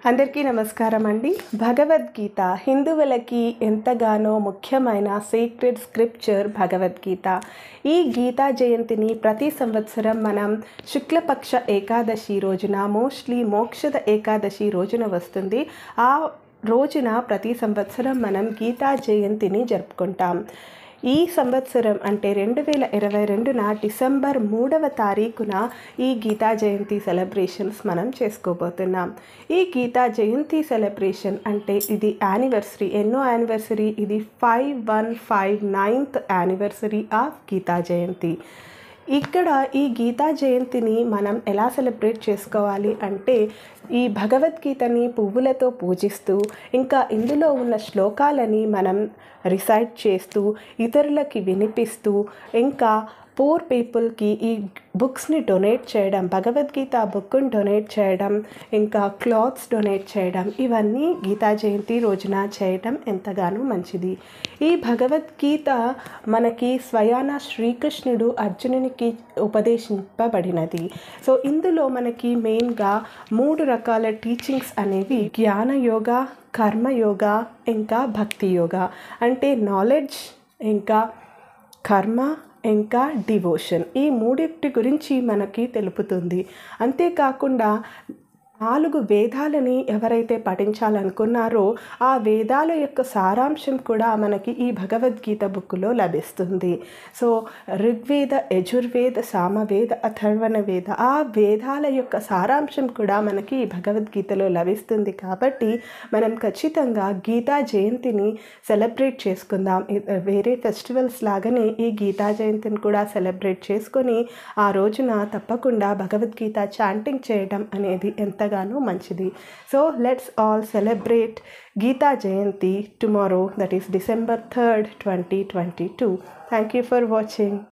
అందరికీ నమస్కారం అండి భగవద్గీత హిందువులకి ఎంతగానో ముఖ్యమైన సీక్రెట్ స్క్రిప్చర్ భగవద్గీత ఈ గీతా జయంతిని ప్రతి సంవత్సరం మనం శుక్లపక్ష ఏకాదశి రోజున మోస్ట్లీ మోక్షద ఏకాదశి రోజున వస్తుంది ఆ రోజున ప్రతి సంవత్సరం మనం గీతా జయంతిని జరుపుకుంటాం ఈ సంవత్సరం అంటే రెండు వేల ఇరవై రెండున డిసెంబర్ మూడవ తారీఖున ఈ గీతా జయంతి సెలబ్రేషన్స్ మనం చేసుకోబోతున్నాం ఈ గీతా జయంతి సెలబ్రేషన్ అంటే ఇది యానివర్సరీ ఎన్నో యానివర్సరీ ఇది five one five ninth anniversary of Gita Jayanti ఇక్కడ ఈ గీతా జయంతిని మనం ఎలా సెలబ్రేట్ చేసుకోవాలి అంటే ఈ భగవద్గీతని పువ్వులతో పూజిస్తూ ఇంకా ఇందులో ఉన్న శ్లోకాలని మనం రిసైట్ చేస్తూ ఇతరులకి వినిపిస్తూ ఇంకా పూర్ పీపుల్కి ఈ బుక్స్ని డొనేట్ చేయడం భగవద్గీత బుక్ని డొనేట్ చేయడం ఇంకా క్లాత్స్ డొనేట్ చేయడం ఇవన్నీ గీతా జయంతి రోజున చేయడం ఎంతగానో మంచిది ఈ భగవద్గీత మనకి స్వయాన శ్రీకృష్ణుడు అర్జునునికి ఉపదేశింపబడినది సో ఇందులో మనకి మెయిన్గా మూడు రకాల టీచింగ్స్ అనేవి జ్ఞాన యోగా కర్మయోగ ఇంకా భక్తి యోగా అంటే నాలెడ్జ్ ఇంకా కర్మ ఇంకా డివోషన్ ఈ మూడింటి గురించి మనకి తెలుపుతుంది అంతేకాకుండా నాలుగు వేదాలని ఎవరైతే పఠించాలనుకున్నారో ఆ వేదాల యొక్క సారాంశం కూడా మనకి ఈ భగవద్గీత బుక్లో లభిస్తుంది సో ఋగ్వేద యజుర్వేద సామవేద అథర్వణ వేద ఆ వేదాల యొక్క సారాంశం కూడా మనకి ఈ భగవద్గీతలో లభిస్తుంది కాబట్టి మనం ఖచ్చితంగా గీతా జయంతిని సెలబ్రేట్ చేసుకుందాం వేరే ఫెస్టివల్స్ లాగానే ఈ గీతా జయంతిని కూడా సెలబ్రేట్ చేసుకొని ఆ రోజున తప్పకుండా భగవద్గీత చాంటింగ్ చేయడం అనేది ఎంతగానో మంచిది so let's all celebrate Gita Jayanti tomorrow that is December third twenty twenty two thank you for watching